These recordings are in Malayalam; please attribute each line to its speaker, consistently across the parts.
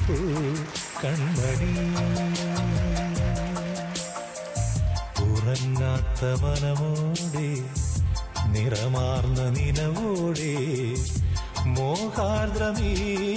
Speaker 1: പൂ കൺമണി ഉറങ്ങാത്ത മനമോടെ നിറമാർന്ന നിലവോടെ മോഹാർദ്രമീ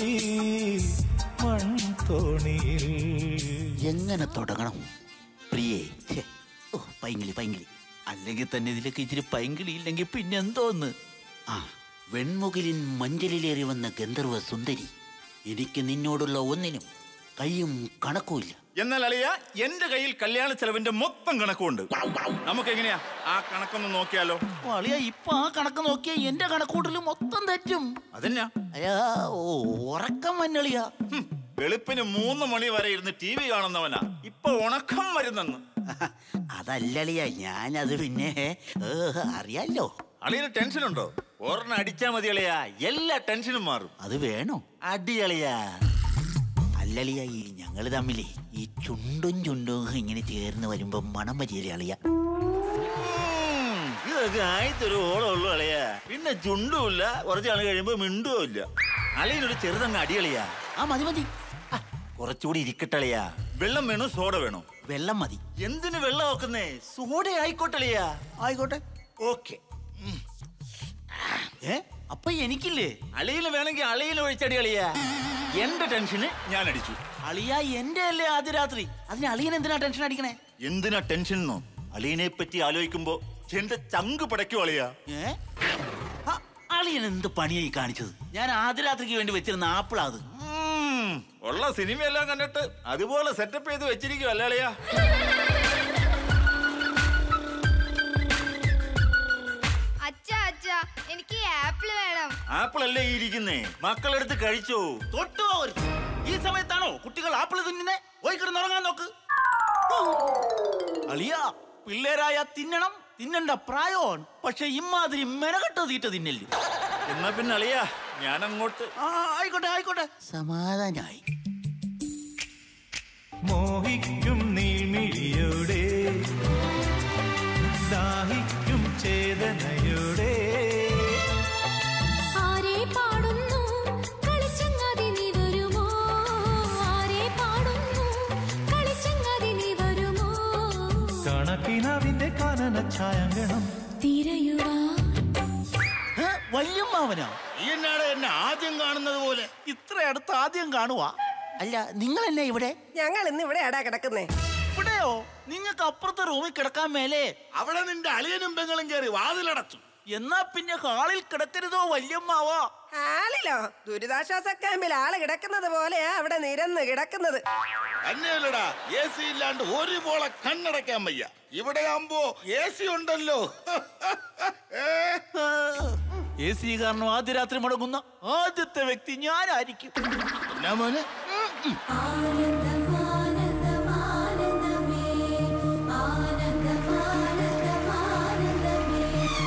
Speaker 1: മൺതോണിയിൽ
Speaker 2: എങ്ങനെ തുടങ്ങണം പ്രിയേ ഛെ, ഓ പൈങ്കിളി പൈങ്കിളി അല്ലെങ്കിൽ തന്നെ ഇതിലേക്ക് ഇച്ചിരി പൈങ്കിളി ഇല്ലെങ്കിൽ പിന്നെ എന്തോന്ന് ആ വെൺമുകിലിൻ മഞ്ചലിലേറി വന്ന ഗന്ധർവ സുന്ദരി എനിക്ക് നിന്നോടുള്ള ഒന്നിനും കയ്യും കണക്കുമില്ല
Speaker 3: എന്നാൽ അളിയ എന്റെ കയ്യിൽ കല്യാണ ചെലവിന്റെ മൊത്തം കണക്കുണ്ട് നമുക്ക് എങ്ങനെയാ ആ കണക്കൊന്ന് നോക്കിയാലോ
Speaker 2: അളിയ ഇപ്പൊ ആ കണക്ക് നോക്കിയാ എന്റെ കണക്കൂട്ടൽ മൊത്തം തെറ്റും
Speaker 3: അതെന്നാ
Speaker 2: അയ്യാ ഓ ഉറക്കം വന്നളിയാ
Speaker 3: ഹും, വെളുപ്പിന് മൂന്ന് മണി വരെ ഇരുന്ന് ടി വി കാണുന്നവനാ ഇപ്പൊ ഉണക്കം വരുന്നെന്ന്
Speaker 2: അതല്ലളിയ ഞാനത് പിന്നെ ഏ, അറിയാലോ
Speaker 3: അളിയന് ടെൻഷൻ ഉണ്ടോ ഒരെണ്ണം അടിച്ചാ മതി അളിയാ എല്ലാ ടെൻഷനും മാറും
Speaker 2: അത് വേണോ അടിയളിയാ അല്ലളിയ ഈ ഞങ്ങള് തമ്മിലേ ഈ ചുണ്ടും ചുണ്ടും ഇങ്ങനെ ചേർന്ന് വരുമ്പോ മണം വരികയല്ലേ അളിയ
Speaker 3: ഉം, ഇതൊക്കെ ആയിത്തൊരു ഓളമുള്ളൂ അളിയാ പിന്നെ ചുണ്ടുമില്ല കുറച്ച് നാൾ കഴിയുമ്പോ മിണ്ടുമില്ല അളിയനൊരു ചെറുതങ്ങ് അടിയളിയാ
Speaker 2: ആ മതി മതി ആ, കുറച്ചുകൂടി ഇരിക്കട്ടളിയാ
Speaker 3: വെള്ളം വേണോ സോഡ വേണോ
Speaker 2: വെള്ളം മതി
Speaker 3: എന്തിനു വെള്ളം വെക്കുന്നേ സോഡ ആയിക്കോട്ടളിയാ
Speaker 2: ആയിക്കോട്ടെ
Speaker 3: ഓക്കെ
Speaker 2: ഏ അപ്പൊ എനിക്കില്ലേ
Speaker 3: അളിയില് വേണമെങ്കിൽ അളിയിൽ ഒഴിച്ചടി അളിയാ എന്റെ ടെൻഷന് ഞാൻ അടിച്ചു
Speaker 2: അളിയ എന്റെ അല്ലേ ആദ്യ രാത്രി അതിന് അളിയൻ എന്തിനാ ടെൻഷൻ അടിക്കണേ
Speaker 3: എന്തിനാ ടെൻഷൻ എന്നോ അളിയനെ പറ്റി ആലോചിക്കുമ്പോ എന്റെ ചങ്ക് പടയ്ക്കും അളിയാ
Speaker 2: ഏ ആ, അളിയൻ എന്ത് പണിയായി കാണിച്ചത് ഞാൻ ആദ്യ രാത്രിക്ക് വേണ്ടി വെച്ചിരുന്ന ആപ്പിളാ അത്
Speaker 3: ഉം, ഉള്ള സിനിമയെല്ലാം കണ്ടിട്ട് അതുപോലെ സെറ്റപ്പ് ചെയ്ത് വെച്ചിരിക്കും അല്ലേ അളിയാ
Speaker 4: അച്ഛാ അച്ഛാ എനിക്ക് ഈ ആപ്പിൾ വേണം
Speaker 3: ആപ്പിൾ അല്ലേ ഈ ഇരിക്കുന്നേ മക്കളെടുത്ത് കഴിച്ചോ
Speaker 2: തൊട്ടു പോകരുത് ഈ സമയത്താണോ കുട്ടികൾ ആപ്പിൾ തിന്നുന്നേ പോയി കിടന്ന് ഉറങ്ങാൻ നോക്ക് അളിയ പിള്ളേരായ തിന്നണം തിന്നണ്ട പ്രായമാണ് പക്ഷെ ഇമാതിരി മെനകെട്ട തീറ്റ തിന്നില്ല
Speaker 3: എന്നാ പിന്നെ അളിയാ ഞാൻ അങ്ങോട്ട്
Speaker 2: ആ ആയിക്കോട്ടെ ആയിക്കോട്ടെ സമാധാനായി
Speaker 1: മോഹിക്കും നീമിഴിയോടെ ദാഹിക്കും ചേതനയോടെ
Speaker 5: ആരെ പാടുന്നു കളിച്ചങ്ങാതി നീ വരുമോ ആരെ പാടുന്നു കളിച്ചങ്ങാതി നീ വരുമോ
Speaker 1: കണക്കിനവിന്റെ കാനന ഛായങ്കണം
Speaker 5: തിരയുവാ
Speaker 2: ഏ, വല്യമ്മാവനോ
Speaker 3: ഈ എന്നാട് എന്നെ ആദ്യം കാണുന്നത് പോലെ
Speaker 2: ഇത്ര അടുത്ത് ആദ്യം കാണുവാ അല്ല നിങ്ങൾ എന്നെ ഇവിടെ
Speaker 6: ഞങ്ങൾ ഇന്ന് ഇവിടെ എടാ കിടക്കുന്നേ
Speaker 2: ഇവിടെയോ നിങ്ങൾക്ക് അപ്പുറത്തെ റൂമിൽ കിടക്കാൻ മേലേ
Speaker 3: അവിടെ നിന്റെ അളിയനും പെങ്ങളും കയറി വാതിലടച്ചു
Speaker 2: എന്നാ പിന്നെ ഹാളിൽ കിടക്കരുതോ വല്യമ്മാവാ
Speaker 6: ആളിലോ ദുരിതാശ്വാസ ക്യാമ്പിൽ ആള് കിടക്കുന്നത് പോലെയാ അവിടെ നിരന്ന് കിടക്കുന്നത്
Speaker 3: തന്നെയല്ലടാ എ സി ഇല്ലാണ്ട് ഒരു പോളെ കണ്ണടയ്ക്കാൻ വയ്യ ഇവിടെ ആവുമ്പോ എ സി ഉണ്ടല്ലോ
Speaker 2: എ സി കാരണം ആദ്യ രാത്രി മുടങ്ങുന്ന ആദ്യത്തെ വ്യക്തി ഞാനായിരിക്കും
Speaker 3: എന്നാ മോനെ
Speaker 5: ആനന്ദം ആനന്ദം ആനന്ദമേ ആനന്ദം ആനന്ദം ആനന്ദമേ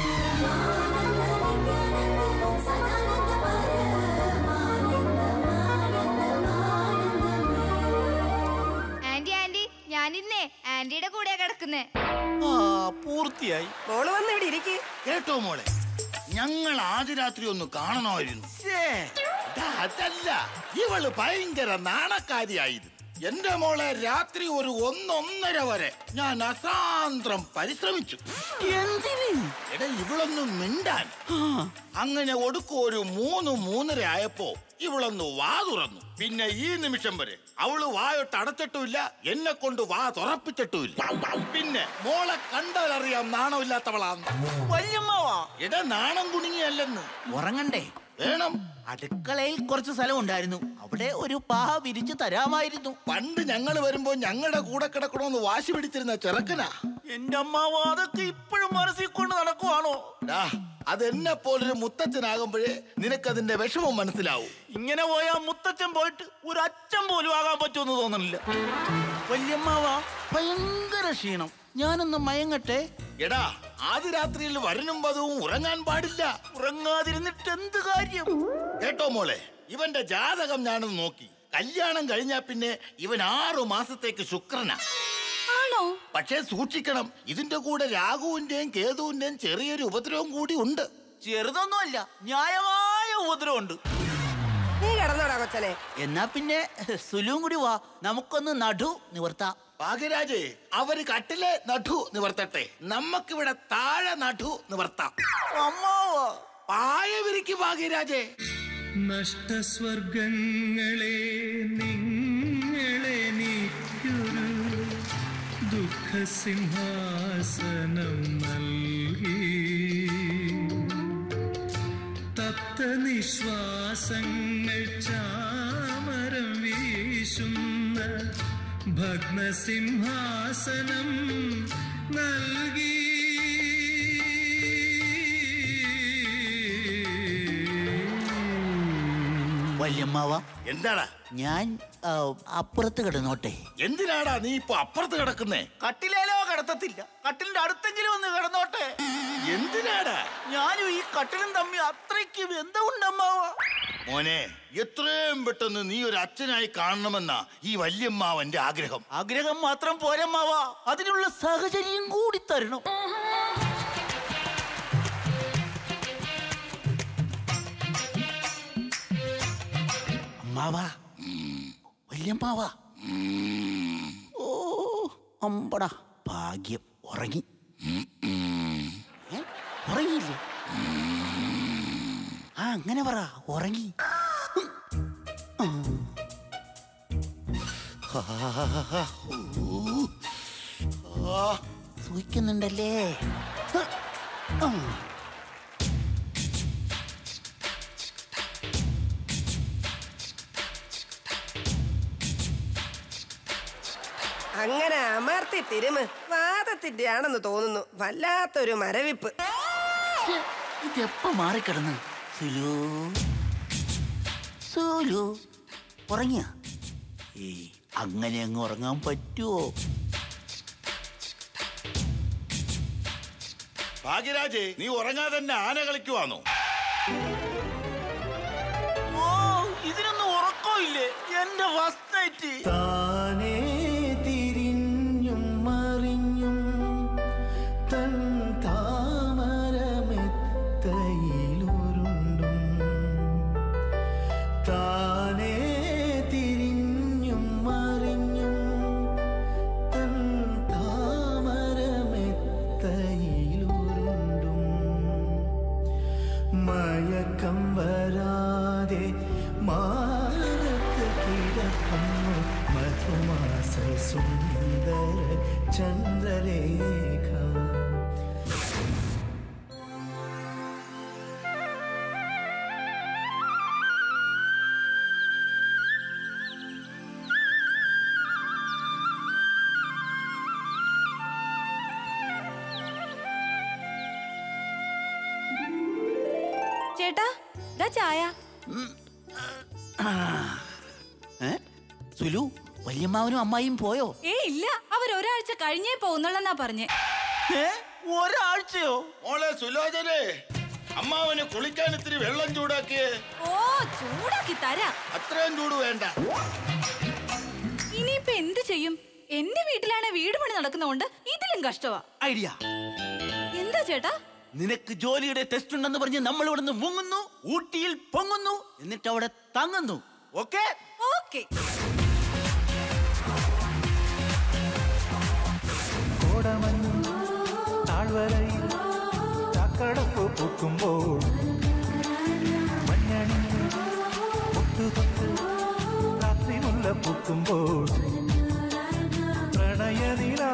Speaker 5: ആനന്ദനിത്യാനന്ദം സദാനന്ദ പരം ആനന്ദം ആനന്ദം ആനന്ദമേ
Speaker 4: ആന്റി ആന്റി ഞാനിന്നേ ആന്റിയുടെ കൂടെയാ കിടക്കുന്നേ
Speaker 2: ആ പൂർത്തിയായി
Speaker 6: മോള് വന്ന് ഇവിടെ ഇരിക്ക്
Speaker 3: കേട്ടോ മോളെ ഞങ്ങൾ ആദ്യ രാത്രി ഒന്ന് കാണണമായിരുന്നു ദാ, അതല്ല ഇവള് ഭയങ്കര നാണക്കാരിയായിരുന്നു എന്റെ മോളെ രാത്രി ഒരു ഒന്നൊന്നര വരെ ഞാൻ അസാന്ത്രം പരിശ്രമിച്ചു
Speaker 2: എന്തിന്
Speaker 3: എടാ ഇവളൊന്ന് മിണ്ടാൻ അങ്ങനെ ഒടുക്കം ഒരു മൂന്ന് മൂന്നര ആയപ്പോ ഇവളൊന്ന് വാ തുറന്നു പിന്നെ ഈ നിമിഷം വരെ അവള് വായൊട്ട് അടച്ചിട്ടുമില്ല എന്നെ കൊണ്ട് വാ തുറപ്പിച്ചിട്ടുമില്ല പിന്നെ മോളെ കണ്ടാലറിയാം നാണമില്ലാത്തവളാന്ന്
Speaker 2: വല്യമ്മാവാ
Speaker 3: എടാ നാണം കുണുങ്ങിയല്ലെന്ന്
Speaker 2: ഉറങ്ങണ്ടേ
Speaker 3: വേണം
Speaker 2: അടുക്കളയിൽ കുറച്ച് സ്ഥലം ഉണ്ടായിരുന്നു അവിടെ ഒരു പാഹ വിരിച്ചു തരാമായിരുന്നു
Speaker 3: പണ്ട് ഞങ്ങൾ വരുമ്പോ ഞങ്ങളുടെ കൂടെ കിടക്കണമെന്ന് വാശി പിടിച്ചിരുന്ന ചെറുക്കനാ
Speaker 2: എന്റെ അമ്മാവ അതൊക്കെ ഇപ്പോഴും മനസ്സിൽ കൊണ്ട് നടക്കുവാണോ
Speaker 3: ഡാ അതെന്നെ പോലൊരു മുത്തച്ഛനാകുമ്പോഴേ നിനക്കതിന്റെ വിഷമം മനസ്സിലാവൂ
Speaker 2: ഇങ്ങനെ പോയാ മുത്തച്ഛൻ പോയിട്ട് ഒരു അച്ഛൻ പോലും ആകാൻ പറ്റുമെന്ന് തോന്നണില്ല വല്യമ്മാവ ഭയങ്കര ക്ഷീണം ഞാനൊന്ന് മയങ്ങട്ടെ
Speaker 3: എടാ ആദ്യ രാത്രിയിൽ വരനും പദവും ഉറങ്ങാൻ പാടില്ല
Speaker 2: ഉറങ്ങാതിരുന്നിട്ട് എന്ത് കാര്യം
Speaker 3: കേട്ടോ മോളെ ഇവന്റെ ജാതകം ഞാനൊന്ന് നോക്കി കല്യാണം കഴിഞ്ഞാ പിന്നെ ഇവൻ ആറു മാസത്തേക്ക് ശുക്രനാ
Speaker 5: ആണോ
Speaker 3: പക്ഷേ സൂക്ഷിക്കണം ഇതിന്റെ കൂടെ രാഘുവിന്റെയും കേതുവിന്റെയും ചെറിയൊരു ഉപദ്രവം കൂടി ഉണ്ട്
Speaker 2: ചെറുതൊന്നുമല്ല ന്യായമായ ഉപദ്രവമുണ്ട്
Speaker 6: നീ കിടന്നോടാ കൊച്ചനെ
Speaker 2: എന്നാ പിന്നെ സുലുവും കൂടി വാ നമുക്കൊന്ന് നടു നിവർത്താം
Speaker 3: ഭാഗ്യരാജേ അവര് കട്ടിലെ നടു നിവർത്തട്ടെ നമുക്കിവിടെ താഴെ നടു നിവർത്താം
Speaker 2: അമ്മാവാ
Speaker 3: പായ വിരിക്ക് ഭാഗ്യരാജേ
Speaker 1: നഷ്ടസ്വർഗങ്ങളെ നിങ്ങളെ നീക്കൊരു ദുഃഖസിംഹാസനം നൽകി തപ്ത നിശ്വാസങ്ങൾ ചാമരം വീശുന്ന ഭഗ്നസിംഹാസനം നൽകി
Speaker 2: വല്യമ്മാവ
Speaker 3: എന്താടാ
Speaker 2: ഞാൻ ആ, അപ്പുറത്ത് കിടന്നോട്ടെ
Speaker 3: എന്തിനാടാ നീ ഇപ്പൊ അപ്പുറത്ത് കിടക്കുന്നേ
Speaker 2: കട്ടിലേലോ കിടത്തത്തില്ല കട്ടിലിന്റെ അടുത്തെങ്കിലും ഒന്ന് കിടന്നോട്ടെ
Speaker 3: എന്തിനാടാ
Speaker 2: ഞാനും ഈ കട്ടിലും തമ്മി അത്രയ്ക്ക് ബന്ധമുണ്ടമ്മാവ
Speaker 3: മോനെ എത്രയും പെട്ടെന്ന് നീ ഒരു അച്ഛനായി കാണണമെന്നാ ഈ വല്യമ്മാവന്റെ ആഗ്രഹം
Speaker 2: ആഗ്രഹം മാത്രം പോരമ്മാവ അതിനുള്ള സാഹചര്യം കൂടി തരണം അമ്മാവ വല്യമ്മാവ ഓ അമ്പടാ ഭാഗ്യം ഉറങ്ങി ഏ? ഉറങ്ങിയില്ലേ ആ അങ്ങനെ പറ ഉറങ്ങി സൂഹിക്കുന്നുണ്ടല്ലേ
Speaker 6: അങ്ങനെ അമർത്തി തിരുമ് വാദത്തിന്റെ ആണെന്ന് തോന്നുന്നു വല്ലാത്തൊരു മരവിപ്പ്
Speaker 2: ഛെ, ഇതെപ്പ മാറിക്കിടന്ന് സുലു സുലു ഉറങ്ങിയ ഏ അങ്ങനെ അങ്ങ് ഉറങ്ങാൻ പറ്റുമോ
Speaker 3: ഭാഗ്യരാജേ നീ ഉറങ്ങാതെ തന്നെ ആന കളിക്കുവാന്നോ
Speaker 2: ഓ ഇതിനൊന്നും ഉറക്കമില്ലേ എന്റെ ഫസ്റ്റ് നൈറ്റ്
Speaker 1: താനേ തിരിഞ്ഞും മറിഞ്ഞും തൻ താമരമെത്തയിലുരുണ്ടും താനേ തിരിഞ്ഞും മറിഞ്ഞും തൻ താമരമെത്തയിലുരുണ്ടും മയക്കം വരാതെ മാനത്ത് കിടക്കുന്നു മധുമാസ സുന്ദര ചന്ദ്രലേഖ
Speaker 5: ചേട്ടാ ദാ ചായ
Speaker 2: ഏ സുലു വല്യമ്മാവനും അമ്മായിയും പോയോ
Speaker 5: ഏ ഇല്ല അവർ ഒരാഴ്ച കഴിഞ്ഞേ പോകുന്നുള്ളെന്നാ പറഞ്ഞേ
Speaker 2: ഏ ഒരാഴ്ചയോ
Speaker 3: മോളെ സുലോചനെ അമ്മാവന് കുളിക്കാൻ ഇത്തിരി വെള്ളം ചൂടാക്കിയേ
Speaker 5: ഓ ചൂടാക്കി തരാം
Speaker 3: അത്രയും ചൂട് വേണ്ട
Speaker 5: ഇനിയിപ്പൊ എന്ത് ചെയ്യും എന്റെ വീട്ടിലാണ് വീട് പണി നടക്കുന്നതുകൊണ്ട് ഇതിലും കഷ്ടമാ
Speaker 2: ഐഡിയ
Speaker 5: എന്താ ചേട്ടാ
Speaker 2: നിനക്ക് ജോലിയുടെ ടെസ്റ്റ് ഉണ്ടെന്ന് പറഞ്ഞ് നമ്മൾ ഇവിടുന്ന് മുങ്ങുന്നു ഊട്ടിയിൽ പൊങ്ങുന്നു എന്നിട്ട് അവിടെ തങ്ങുന്നു ഓക്കെ
Speaker 5: ഓക്കെ
Speaker 1: കോടമഞ്ഞ് താഴ്വരയിൽ ചാക്കടപ്പ് പൂക്കുമ്പോൾ മഞ്ഞണിഞ്ഞ് മുട്ടുതൊട്ട് രാത്രി മുല്ല പൂക്കുമ്പോൾ പ്രണയനില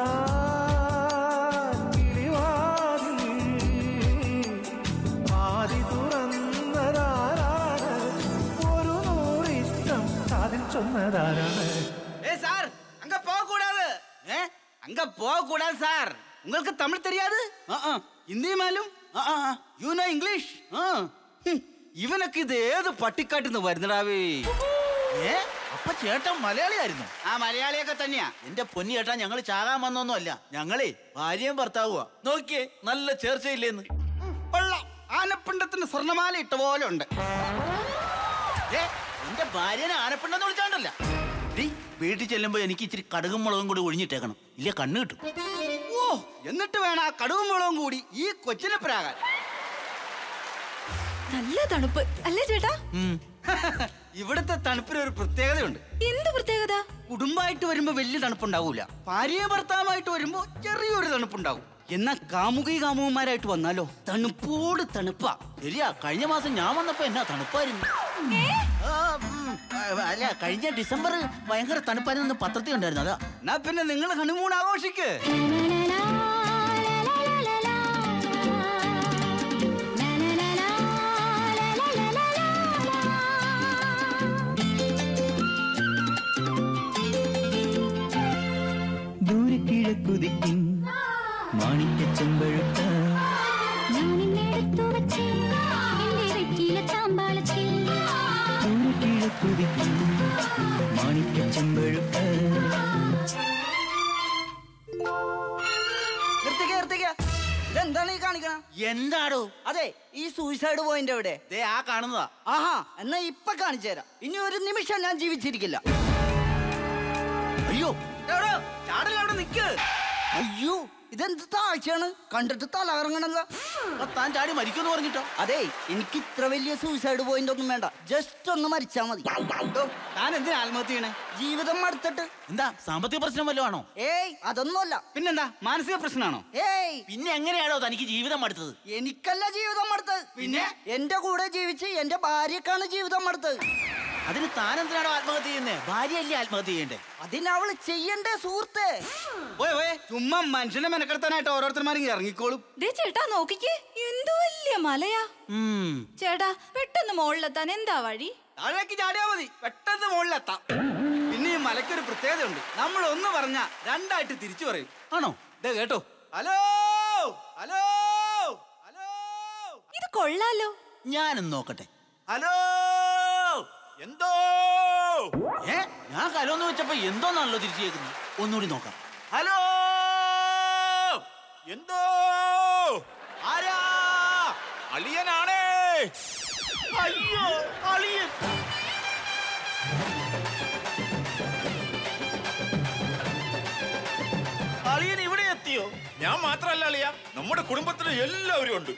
Speaker 1: ആദി തുറന്നതാരാണ് ഒരു നൂറിഷ്ടം അതിൽ ചൊന്നതാരാണ്
Speaker 7: ஏ சார் அங்க போக கூடாது ஏ அங்க போக கூடாது சார் உங்களுக்கு தமிழ் தெரியாது ഹിന്ദി മാലും യു നോ ഇംഗ്ലീഷ് ഇവനൊക്കെ ഇത് ഏത് പട്ടിക്കാട്ടിന്ന് വരുന്നടാവേ
Speaker 2: ഏ അപ്പൊ ചേട്ടൻ മലയാളിയായിരുന്നു
Speaker 7: ആ മലയാളിയൊക്കെ തന്നെയാ
Speaker 2: എന്റെ പൊന്നി ചേട്ടാ ഞങ്ങൾ ചാകാൻ വന്നൊന്നും അല്ല ഞങ്ങളേ ഭാര്യയും ഭർത്താവുക നോക്കിയേ നല്ല ചേർച്ചയില്ലേന്ന്
Speaker 7: കൊള്ളാം ആനപ്പിണ്ടത്തിന് സ്വർണ്ണമാല ഇട്ട പോലെ ഉണ്ട്
Speaker 2: ഏ എന്റെ ഭാര്യനെ ആനപ്പിണ്ടെന്ന് വിളിച്ചാണ്ടല്ല ഡീ, വീട്ടിൽ ചെല്ലുമ്പോ എനിക്ക് ഇച്ചിരി കടുകും മുളകും കൂടി ഒഴിഞ്ഞിട്ടേക്കണം ഇല്ല കണ്ണ് കിട്ടും
Speaker 7: ഓ എന്നിട്ട് വേണം ആ കടുവും മുളകും കൂടി ഈ കൊച്ചിനെ പ്രാകാൻ
Speaker 5: നല്ല തണുപ്പ് അല്ലേ ചേട്ടാ
Speaker 2: ഉം.
Speaker 7: ഇവിടുത്തെ തണുപ്പിന് ഒരു പ്രത്യേകതയുണ്ട്
Speaker 5: എന്ത് പ്രത്യേകത
Speaker 7: കുടുംബമായിട്ട് വരുമ്പോ വലിയ തണുപ്പുണ്ടാവൂല ഭാര്യ ഭർത്താവുമായിട്ട് വരുമ്പോ ചെറിയൊരു തണുപ്പുണ്ടാവും എന്നാ കാമുകി കാമുകന്മാരായിട്ട് വന്നാലോ തണുപ്പോട് തണുപ്പാ
Speaker 2: ശരിയാ കഴിഞ്ഞ മാസം ഞാൻ വന്നപ്പോ എന്നാ തണുപ്പായിരുന്നു ആ, ഉം, ആ, അല്ല കഴിഞ്ഞ ഡിസംബർ ഭയങ്കര തണുപ്പായിരുന്നു പത്രത്തിൽ ഉണ്ടായിരുന്നു അതാ
Speaker 7: എന്നാ പിന്നെ നിങ്ങൾ ഹണിമൂൺ ആഘോഷിക്ക്
Speaker 1: ദൂരെ കിഴക്കുതിക്കും മാണിക്ക ചെമ്പഴുത്ത ദൂരെ കിഴക്കുതിക്കും മാണിക്ക ചെമ്പഴുത്ത
Speaker 7: നിർത്തിക്ക നിർത്തിക്ക ഇതെന്താണ് ഈ കാണിക്കണ
Speaker 2: എന്താടോ
Speaker 7: അതെ ഈ സൂയിസൈഡ് പോയിന്റ് എവിടെ
Speaker 2: ദേ ആ കാണുന്നതാ
Speaker 7: ആഹാ എന്നാ ഇപ്പൊ കാണിച്ചു തരാം ഇനി ഒരു നിമിഷം ഞാൻ ജീവിച്ചിരിക്കില്ല
Speaker 2: അയ്യോ
Speaker 7: എടോ, ചാടല് അവിടെ നിക്ക് അയ്യോ ഇതെന്ത് താഴ്ചയാണ് കണ്ടിട്ട് തലകറങ്ങണല്ലോ
Speaker 2: ആ, താൻ ചാടി മരിക്കുമെന്ന് പറഞ്ഞിട്ടോ
Speaker 7: അതെ എനിക്ക് ഇത്ര വലിയ സൂയിസൈഡ് പോയിന്റ് ഒന്നും വേണ്ട ജസ്റ്റ് ഒന്ന് മരിച്ചാ മതി ഡോ, താൻ എന്തിനാ ആത്മഹത്യ ചെയ്യണേ ജീവിതം മടുത്തിട്ട്
Speaker 2: എന്താ സാമ്പത്തിക പ്രശ്നം വല്ലതും ആണോ
Speaker 7: ഏയ് അതൊന്നുമല്ല പിന്നെന്താ മാനസിക പ്രശ്നമാണോ ഏയ്
Speaker 2: പിന്നെ എങ്ങനെയാണോ തനിക്ക് ജീവിതം അടുത്തത്
Speaker 7: എനിക്കല്ല ജീവിതം മടുത്തത് പിന്നെ എന്റെ കൂടെ ജീവിച്ച് എന്റെ ഭാര്യക്കാണ് ജീവിതം മടുത്തത്
Speaker 2: അതിന് താൻ എന്തിനാണോ ആത്മഹത്യ ചെയ്യുന്നേ ഭാര്യയല്ലേ ആത്മഹത്യ ചെയ്യണ്ടേ
Speaker 7: അതിനവള് ചെയ്യണ്ടേ സുഹൃത്തെ ഓയ് ഓയ് ചുമ്മാ മനുഷ്യനെ മെനക്കെടുത്താനായിട്ട് ഓരോരുത്തർമാരും ഇറങ്ങിക്കോളും
Speaker 5: ദേ ചേട്ടാ നോക്കിക്കേ എന്ത് വലിയ മലയാ
Speaker 2: ഉം.
Speaker 5: ചേട്ടാ പെട്ടെന്ന് മുകളിലെത്താൻ എന്താ വഴി
Speaker 7: താഴേക്ക് ചാടിയാ മതി പെട്ടെന്ന് മുകളിലെത്താം പിന്നെ ഈ മലയ്ക്കൊരു പ്രത്യേകതയുണ്ട് നമ്മൾ ഒന്ന് പറഞ്ഞ രണ്ടായിട്ട് തിരിച്ചു പറയും
Speaker 2: ആണോ
Speaker 7: ദേ കേട്ടോ ഹലോ ഹലോ ഹലോ
Speaker 5: ഇത് കൊള്ളാലോ
Speaker 2: ഞാനും നോക്കട്ടെ
Speaker 3: ഹലോ എന്തോ
Speaker 2: ഏ ഞാൻ കലോന്ന് വെച്ചപ്പോ എന്തോന്നാണല്ലോ തിരിച്ചു കേൾക്കുന്നത് ഒന്നുകൂടി നോക്കാം
Speaker 3: ഹലോ എന്തോ ആരാ അളിയനാണേ അയ്യോ അളിയൻ അളിയൻ ഇവിടെ എത്തിയോ ഞാൻ മാത്രല്ല അളിയ നമ്മുടെ കുടുംബത്തിലെ എല്ലാവരും ഉണ്ട്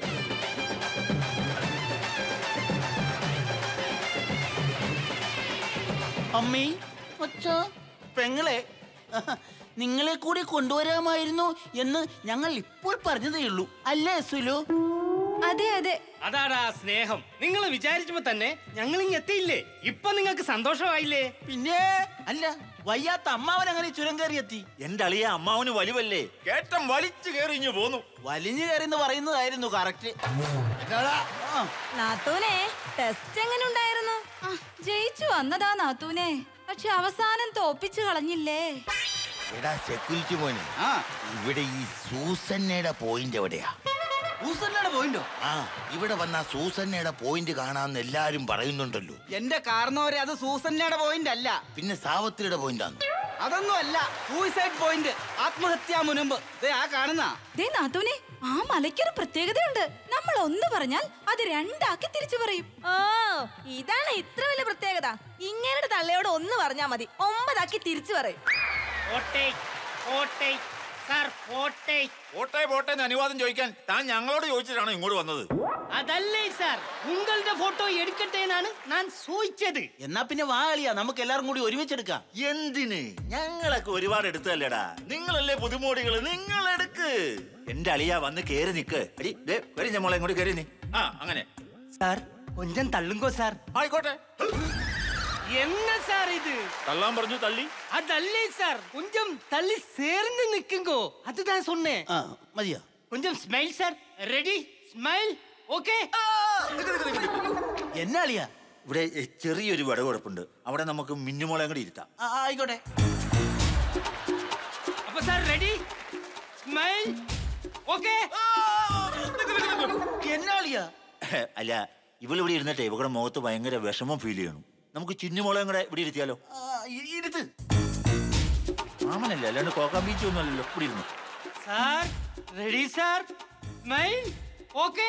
Speaker 2: അമ്മേ അച്ഛ പെങ്ങളെ നിങ്ങളെ കൂടി കൊണ്ടുവരാമായിരുന്നു എന്ന് ഞങ്ങൾ ഇപ്പോൾ പറഞ്ഞതേ ഉള്ളൂ അല്ലേ സുലു
Speaker 5: അതെ അതെ
Speaker 8: അതാടാ സ്നേഹം നിങ്ങൾ വിചാരിച്ചപ്പോ തന്നെ ഞങ്ങൾ ഇങ്ങ് എത്തിയില്ലേ ഇപ്പൊ നിങ്ങൾക്ക് സന്തോഷമായില്ലേ
Speaker 2: പിന്നെ അല്ല വയ്യാത്ത അമ്മാവൻ അങ്ങനെ ചുരം കയറി എത്തി
Speaker 3: എന്റെ അളിയ അമ്മാവന് വലിവല്ലേ കേട്ടം വലിച്ചു കയറി ഇഞ്ഞു പോന്നു
Speaker 2: വലിഞ്ഞു കയറി എന്ന് പറയുന്നതായിരുന്നു കറക്റ്റ്
Speaker 5: നാത്തൂനെ ടെസ്റ്റ് എങ്ങനെ ഉണ്ടായിരുന്നു ആ, ജയിച്ചു വന്നതാ നാത്തൂനെ പക്ഷെ അവസാനം തോപ്പിച്ചു കളഞ്ഞില്ലേ
Speaker 3: എടാ സെക്യൂരിറ്റി മോനെ
Speaker 7: ആ
Speaker 3: ഇവിടെ ഈ സൂസന്നയുടെ പോയിന്റ് എവിടെയാ
Speaker 7: ഊസല്ലയുടെ പോയിന്റോ
Speaker 3: ആ ഇവിടെ വന്ന സൂസന്നയുടെ പോയിന്റ് കാണാന്ന് എല്ലാരും പറയുന്നുണ്ടല്ലോ
Speaker 7: എന്റെ കാരണവരെ അത് സൂസന്നയുടെ പോയിന്റ് അല്ല
Speaker 3: പിന്നെ സാവത്രിയുടെ പോയിന്റാണ്
Speaker 7: അതൊന്നും അല്ല സൂയിസൈഡ് പോയിന്റ് ആത്മഹത്യാ മുനമ്പ് ദേ ആ കാണുന്ന
Speaker 5: ദേ നാത്തൂനെ ആ മലയ്ക്കൊരു പ്രത്യേകതയുണ്ട് നമ്മൾ ഒന്ന് പറഞ്ഞാൽ അത് രണ്ടാക്കി തിരിച്ചു പറയും
Speaker 9: ഓ ഇതാണ് ഇത്ര വലിയ പ്രത്യേകത ഇങ്ങനെ തള്ളയോട് ഒന്ന് പറഞ്ഞാ മതി ഒമ്പതാക്കി തിരിച്ചു പറയും
Speaker 8: പോട്ടെ പോട്ടെ സാർ പോട്ടെ
Speaker 3: പോട്ടെ പോട്ടെ എന്ന് അനുവാദം ചോദിക്കാൻ താൻ ഞങ്ങളോട് ചോദിച്ചിട്ടാണ് ഇങ്ങോട്ട് വന്നത്
Speaker 8: അതല്ലേ സാർ ഉങ്ങളുടെ ഫോട്ടോ എടുക്കട്ടേന്നാണ് ഞാൻ ചോദിച്ചത്
Speaker 2: എന്നാ പിന്നെ വാ കളിയാ നമുക്ക് എല്ലാവരും കൂടി ഒരുമിച്ചെടുക്കാം
Speaker 3: എന്തിന് ഞങ്ങളൊക്കെ ഒരുപാട് എടുത്തല്ലേടാ നിങ്ങളല്ലേ പുതുമോടികള് നിങ്ങൾ എടുക്ക് എന്റെ അളിയ വന്ന് കേറി നിക്ക് എടി, ദേ, വരി ഞമ്മളെ ഇങ്ങോട്ട് കേറി നീ ആ അങ്ങനെ
Speaker 7: സാർ കൊഞ്ചം തള്ളുങ്കോ സാർ
Speaker 3: ആയിക്കോട്ടെ
Speaker 8: என்ன சார் இது
Speaker 3: തള്ളാൻ പറഞ്ഞു തള്ളി
Speaker 8: അതല്ലേ സാർ கொஞ்சம் தள்ளி சேர்ந்து நிக்குங்கோ அதுதான் சொன்னேன்
Speaker 2: ആ മതിയോ
Speaker 8: கொஞ்சம் smile sir ready smile okay
Speaker 2: എന്നാ അളിയാ
Speaker 3: ഇവിടെ എ, ചെറിയൊരു വടകുഴപ്പുണ്ട് അവിടെ നമുക്ക് മിന്നുമോളെ കൂടി ഇരുത്താം
Speaker 2: ആ, ആയിക്കോട്ടെ
Speaker 8: அப்ப சார் ரெடி ஸ்மைல் ஓகே
Speaker 2: എന്നാ അളിയാ
Speaker 3: അല്ല ഇവളിവിടെ ഇരുന്നിട്ടേ ഇവളുടെ മുഖത്ത് ഭയങ്കര വിഷമം ഫീൽ ചെയ്യണം നമുക്ക് ചിന്നുമോളെയും കൂടെ ഇവിടെ ഇരുത്തിയാലോ
Speaker 2: ആ, ഇ- ഇരുത്ത്
Speaker 3: മാമനല്ലേ അല്ലാണ്ട് കോക്കാൻ ബീച്ച് ഒന്നും അല്ലല്ലോ ഇവിടെ ഇരുന്നു
Speaker 8: sir ready sir smile okay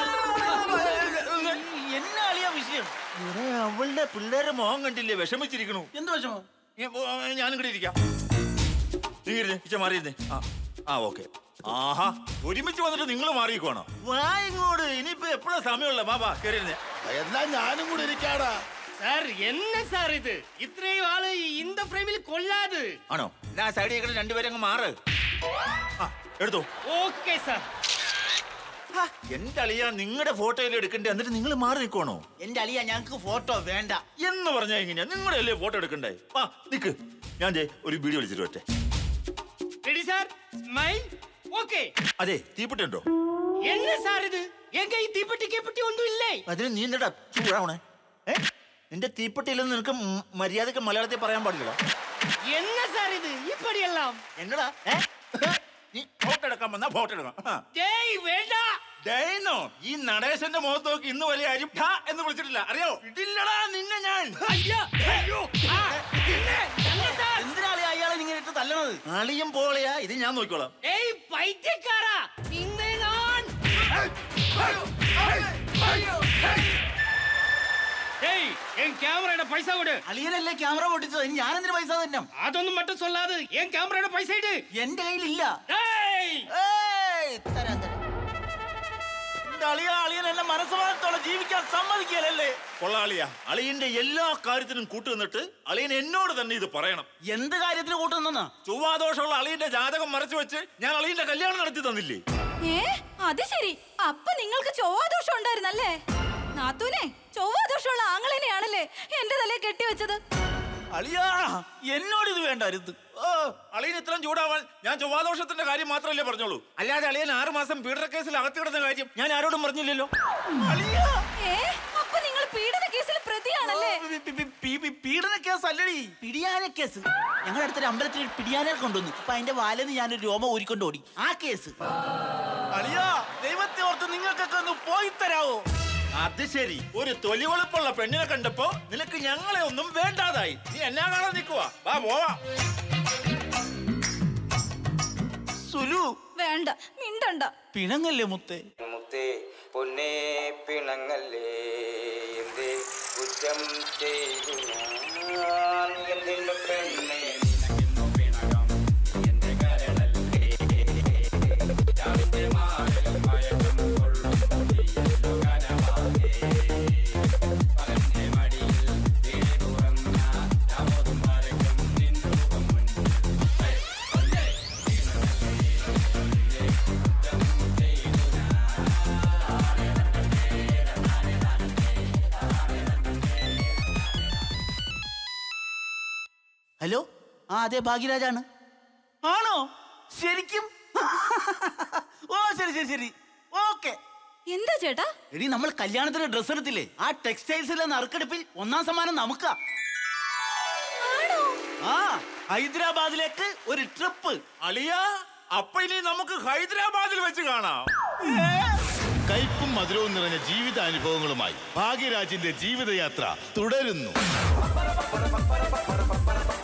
Speaker 2: എന്നാ അളിയാ വിഷയം
Speaker 3: എടേ, അവളുടെ പിള്ളേരെ മുഖം കണ്ടില്ലേ വിഷമിച്ചിരിക്കണു
Speaker 2: എന്ത് വിഷമം
Speaker 3: ഞാനും കൂടെ ഇരിക്കാം നീ ഇരുന്ന് ഇച്ച മാറിയിരുന്നേ ആ ആ ഓക്കെ ആഹാ ഒരുമിച്ച് വന്നിട്ട് നിങ്ങൾ മാറിക്കോണോ വാ ഇങ്ങോട്ട് ഇനിയിപ്പോ എപ്പോഴാ സമയമുള്ള ബാബാ കയറിയിരുന്നേ എന്നാ ഞാനും കൂടെ ഇരിക്കാടാ
Speaker 8: சார் என்ன சார் இது இത്രയും ஆளு இந்த ഫ്രെയിമിൽ കൊള്ളാത്
Speaker 3: ആണോ ഞാൻ സൈഡിൽ കൂടെ രണ്ടുപേരും അങ്ങ് മാറ് ആ, എടുത്തോ
Speaker 8: ഓക്കെ സാർ
Speaker 3: ഹാ, എന്റെ അളിയ നിങ്ങളുടെ ഫോട്ടോയിൽ എടുക്കണ്ടേ എന്നിട്ട് നിങ്ങൾ മാറി നിൽക്കണോ
Speaker 2: എന്റെ അളിയ ഞങ്ങക്ക് ഫോട്ടോ വേണ്ട
Speaker 3: എന്ന് പറഞ്ഞാ എങ്ങനെയാ നിങ്ങളുടെ അല്ലേ ഫോട്ടോ എടുക്കണ്ടേ ആ നിക്ക് ഞാൻ ദേ ഒരു വീഡിയോ വിളിച്ചിട്ട് വരട്ടെ
Speaker 8: ரெடி சார் ஸ்மைல் ஓகே
Speaker 3: അതെ തീപ്പെട്ടുണ്ടോ
Speaker 8: என்ன சார் இது எங்க ഈ തീപ്പെട്ടി കേപ്പെട്ടി ഒന്നും ഇല്ലേ
Speaker 3: അതിന് നീ എന്താ ചൂടാവണേ ഏ നിന്റെ തീപ്പെട്ടിയില്ലെന്ന് നിനക്ക് മ- മര്യാദക്ക് മലയാളത്തിൽ പറയാൻ പാടില്ല
Speaker 8: என்ன സാർ ഇത് இப்படி எல்லாம்
Speaker 3: എന്നടാ ഏ നീ ഫോട്ടോ എടുക്കാൻ വന്നാ ഫോട്ടോ എടുക്കാം ആ.
Speaker 8: டேய் வேண்டாம்
Speaker 3: ഡേയ്നോ ഈ നടേശന്റെ മുഖത്ത് നോക്കി ഇന്ന് വലിയ അരി ഠ എന്ന് വിളിച്ചിട്ടില്ല അറിയോ ഇടില്ലടാ നിന്നെ ഞാൻ
Speaker 8: ஐயா ஐயோ ஆ, என்ன என்ன சார்
Speaker 2: എന്തിനാളി അയാളെ ഇങ്ങനെ ഇട്ട് തല്ലണത്
Speaker 3: അളിയും പോളയാ ഇത് ഞാൻ നോക്കിക്കോളാം
Speaker 8: ஏய் பைத்தியக்காரா இந்த நான் ஏய் என் கேமராட பைசா கொடு
Speaker 2: അളിയനല്ലേ ക്യാമറ പൊട്ടിച്ചത് ഇനി ഞാനെന്തിന് പൈസ തന്നെ
Speaker 8: അതൊന്നും மட்டும் சொல்லாது என் கேமராட പൈസ ഇട്
Speaker 2: എന്റെ കയ്യിലില്ല
Speaker 8: ஏய்
Speaker 2: ഏയ്, തരാം, തരാം.
Speaker 3: എന്റെ അളിയ അളിയൻ എന്നെ മനസ്സമാനത്തോടെ ജീവിക്കാൻ സമ്മതിക്കലല്ലേ കൊള്ളാളിയ അളിയന്റെ എല്ലാ കാര്യത്തിനും കൂട്ടുനിന്നിട്ട് അളിയൻ എന്നോട് തന്നെ ഇത് പറയണം
Speaker 2: എന്ത് കാര്യത്തിന് കൂട്ടുന്നാ
Speaker 3: ചൊവ്വാദോഷമുള്ള അളിയന്റെ ജാതകം മറച്ചു വെച്ച് ഞാൻ അളിയന്റെ കല്യാണം നടത്തി തന്നില്ലേ
Speaker 5: ഏ അത് ശരി അപ്പൊ നിങ്ങൾക്ക് ചൊവ്വാദോഷം ഉണ്ടായിരുന്നല്ലേ നാത്തൂനെ ചൊവ്വാദോഷമുള്ള ആങ്ങളെന്നെയാണല്ലേ എന്റെ തലയെ കെട്ടിവെച്ചത്
Speaker 2: അളിയാ എന്നോട് ഇത് വേണ്ടായിരുന്നു
Speaker 3: ഓ അളിയൻ ഇത്രയും ചൂടാവാൻ ഞാൻ ചൊവ്വാദോഷത്തിന്റെ കാര്യം മാത്രമല്ലേ പറഞ്ഞോളൂ അല്ലാതെ അളിയൻ ആറ് മാസം പീഡന കേസിൽ അകത്ത് കിടന്ന കാര്യം ഞാൻ ആരോടും പറഞ്ഞില്ലല്ലോ
Speaker 2: അളിയാ
Speaker 5: ഏ അപ്പൊ നിങ്ങൾ പീഡന കേസിൽ പ്രതിയാണല്ലേ
Speaker 2: പി- പി- പി- പി- പി- പീഡന കേസ് അല്ലടി പിടിയാന കേസ് ഞങ്ങളുടെ അടുത്തൊരു അമ്പലത്തിൽ ഒരു പിടിയാനെ കൊണ്ടുവന്നു അപ്പൊ അതിന്റെ വാലെന്ന് ഞാനൊരു രോമം ഊരിക്കൊണ്ട് ഓടി ആ കേസ് അളിയാ ദൈവത്തെ ഓർത്ത് നിങ്ങൾക്കൊക്കെ ഒന്ന് പോയി തരാവോ
Speaker 3: അത് ശരി ഒരു തൊലിവെളുപ്പുള്ള പെണ്ണിനെ കണ്ടപ്പോ നിനക്ക് ഞങ്ങളെ ഒന്നും വേണ്ടാതായി നീ എന്നാ കാണാൻ നിൽക്കുവാ വാ പോവാ
Speaker 2: സുലു
Speaker 5: വേണ്ട മിണ്ടണ്ട
Speaker 2: പിണങ്ങല്ലേ മുത്തേ
Speaker 10: മുത്തേ പൊന്നേ പിണങ്ങല്ലേ എന്തേ കുറ്റം ചെയ്തു ഞാൻ എന്തിനു പെണ്ണേ നിനക്കിന്നു പിണകം എന്റെ കരളല്ലേ രാവിലെ മാറിൽ മയക്കം കൊള്ളും പൊടിയല്ലോ കനവാകെ പകന്റെ മടിയിൽ വീട് തുറന്ന രാമോതും മരക്കും നിൻരൂപം മുന്നിൽ പൊന്നേ പിണങ്ങല്ലേ എന്തേ കുറ്റം ചെയ്തു
Speaker 2: ഹലോ ആ അതെ ഭാഗ്യരാജാണ് ആണോ ശരിക്കും ഓ ശരി ശരി ശരി ഓക്കെ
Speaker 5: എന്താ ചേട്ടാ
Speaker 2: എടി നമ്മൾ കല്യാണത്തിന് ഡ്രസ് എടുത്തില്ലേ ആ ടെക്സ്റ്റൈൽസിലെ നറുക്കെടുപ്പിൽ ഒന്നാം സമ്മാനം നമുക്കാ ആ ഹൈദരാബാദിലേക്ക് ഒരു ട്രിപ്പ്
Speaker 3: അളിയാ അപ്പൊ ഇനി നമുക്ക് ഹൈദരാബാദിൽ വെച്ച് കാണാം കയ്പും മധുരവും നിറഞ്ഞ ജീവിതാനുഭവങ്ങളുമായി ഭാഗ്യരാജിന്റെ ജീവിതയാത്ര തുടരുന്നു